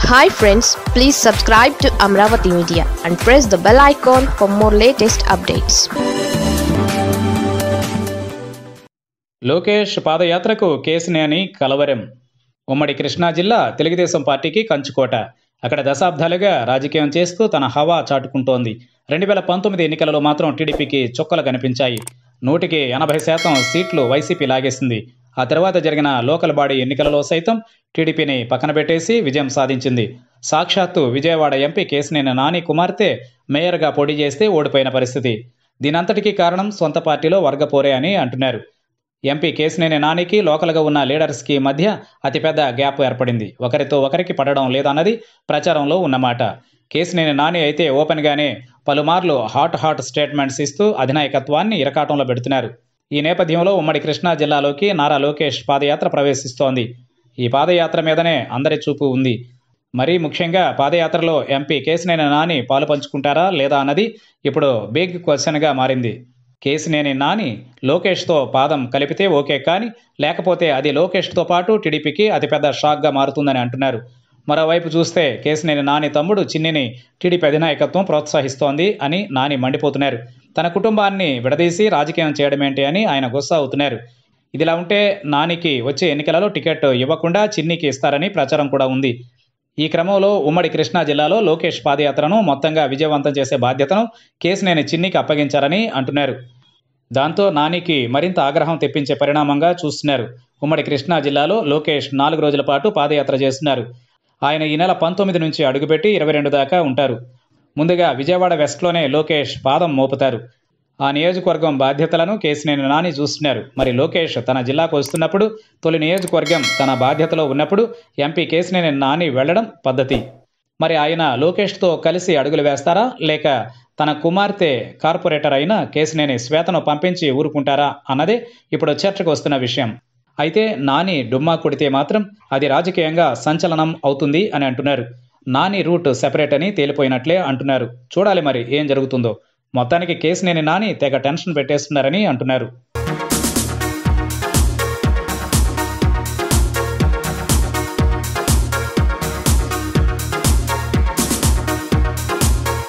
hi friends please subscribe to Amaravati media and press the bell icon for more latest updates Lokesh పాదయాత్రకు కేసినేని కలవరం ఉమ్మడి కృష్ణా జిల్లా తెలుగుదేశం పార్టీకి కంచుకోట అక్కడ దశాబ్దాలుగా రాజకీయం చేస్తూ తన హవా చాటుకుంటోంది రెండు వేల పంతొమ్మిది ఎన్నికలలో మాత్రం టీడీపీకి చుక్కలు కనిపించాయి నూటికి ఎనభై శాతం సీట్లు వైసీపీ లాగేసింది ఆ తర్వాత జరిగిన లోకల్ బాడీ ఎన్నికలలో సైతం టీడీపీని పక్కన పెట్టేసి విజయం సాధించింది సాక్షాత్తు విజయవాడ ఎంపీ కేసినేని నాని కుమార్తె మేయర్గా పోటీ చేస్తే ఓడిపోయిన పరిస్థితి దీనంతటికీ కారణం సొంత పార్టీలో వర్గపోరే అని అంటున్నారు ఎంపీ కేసినేని నానికి లోకల్గా ఉన్న లీడర్స్కి మధ్య అతిపెద్ద గ్యాప్ ఏర్పడింది ఒకరితో ఒకరికి పడడం లేదన్నది ప్రచారంలో ఉన్నమాట కేసినేని నాని అయితే ఓపెన్గానే పలుమార్లు హాట్ హాట్ స్టేట్మెంట్స్ ఇస్తూ అధినాయకత్వాన్ని ఇరకాటంలో పెడుతున్నారు ఈ నేపథ్యంలో ఉమ్మడి కృష్ణా జిల్లాలోకి నారా లోకేష్ పాదయాత్ర ప్రవేశిస్తోంది ఈ పాదయాత్ర మీదనే అందరి చూపు ఉంది మరీ ముఖ్యంగా పాదయాత్రలో ఎంపీ కేసినేని నాని పాలు పంచుకుంటారా లేదా అన్నది ఇప్పుడు బిగ్ క్వశ్చన్గా మారింది కేసినేని నాని లోకేష్తో పాదం కలిపితే ఓకే కానీ లేకపోతే అది లోకేష్తో పాటు టీడీపీకి అతిపెద్ద షాక్గా మారుతుందని అంటున్నారు మరోవైపు చూస్తే కేసినేని నాని తమ్ముడు చిన్నిని టీడీపీ అధినాయకత్వం ప్రోత్సహిస్తోంది అని నాని మండిపోతున్నారు తన కుటుంబాన్ని విడదీసి రాజకీయం చేయడమేంటి అని ఆయన గుస్సా అవుతున్నారు ఇదిలా ఉంటే నానికి వచ్చే ఎన్నికలలో టికెట్ ఇవ్వకుండా చిన్నికి ఇస్తారని ప్రచారం కూడా ఉంది ఈ క్రమంలో ఉమ్మడి కృష్ణా జిల్లాలో లోకేష్ పాదయాత్రను మొత్తంగా విజయవంతం చేసే బాధ్యతను కేసినేని చిన్నికి అప్పగించారని అంటున్నారు దాంతో నానికి మరింత ఆగ్రహం తెప్పించే పరిణామంగా చూస్తున్నారు ఉమ్మడి కృష్ణా జిల్లాలో లోకేష్ నాలుగు రోజుల పాటు పాదయాత్ర చేస్తున్నారు ఆయన ఈ నెల పంతొమ్మిది నుంచి అడుగుపెట్టి ఇరవై రెండు దాకా ఉంటారు ముందుగా విజయవాడ వెస్ట్లోనే లోకేష్ పాదం మోపుతారు ఆ నియోజకవర్గం బాధ్యతలను కేసినేని నాని చూస్తున్నారు మరి లోకేష్ తన జిల్లాకు వస్తున్నప్పుడు తొలి నియోజకవర్గం తన బాధ్యతలో ఉన్నప్పుడు ఎంపీ కేసినేని నాని వెళ్లడం పద్ధతి మరి ఆయన లోకేష్తో కలిసి అడుగులు వేస్తారా లేక తన కుమార్తె కార్పొరేటర్ అయిన కేసినేని శ్వేతను పంపించి ఊరుకుంటారా అన్నదే ఇప్పుడు చర్చకు వస్తున్న విషయం అయితే నాని డుమ్మా కొడితే మాత్రం అది రాజకీయంగా సంచలనం అవుతుంది అని అంటున్నారు నాని రూట్ సెపరేట్ అని తేలిపోయినట్లే అంటున్నారు చూడాలి మరి ఏం జరుగుతుందో మొత్తానికి కేసినేని నాని తెగ టెన్షన్ పెట్టేస్తున్నారని అంటున్నారు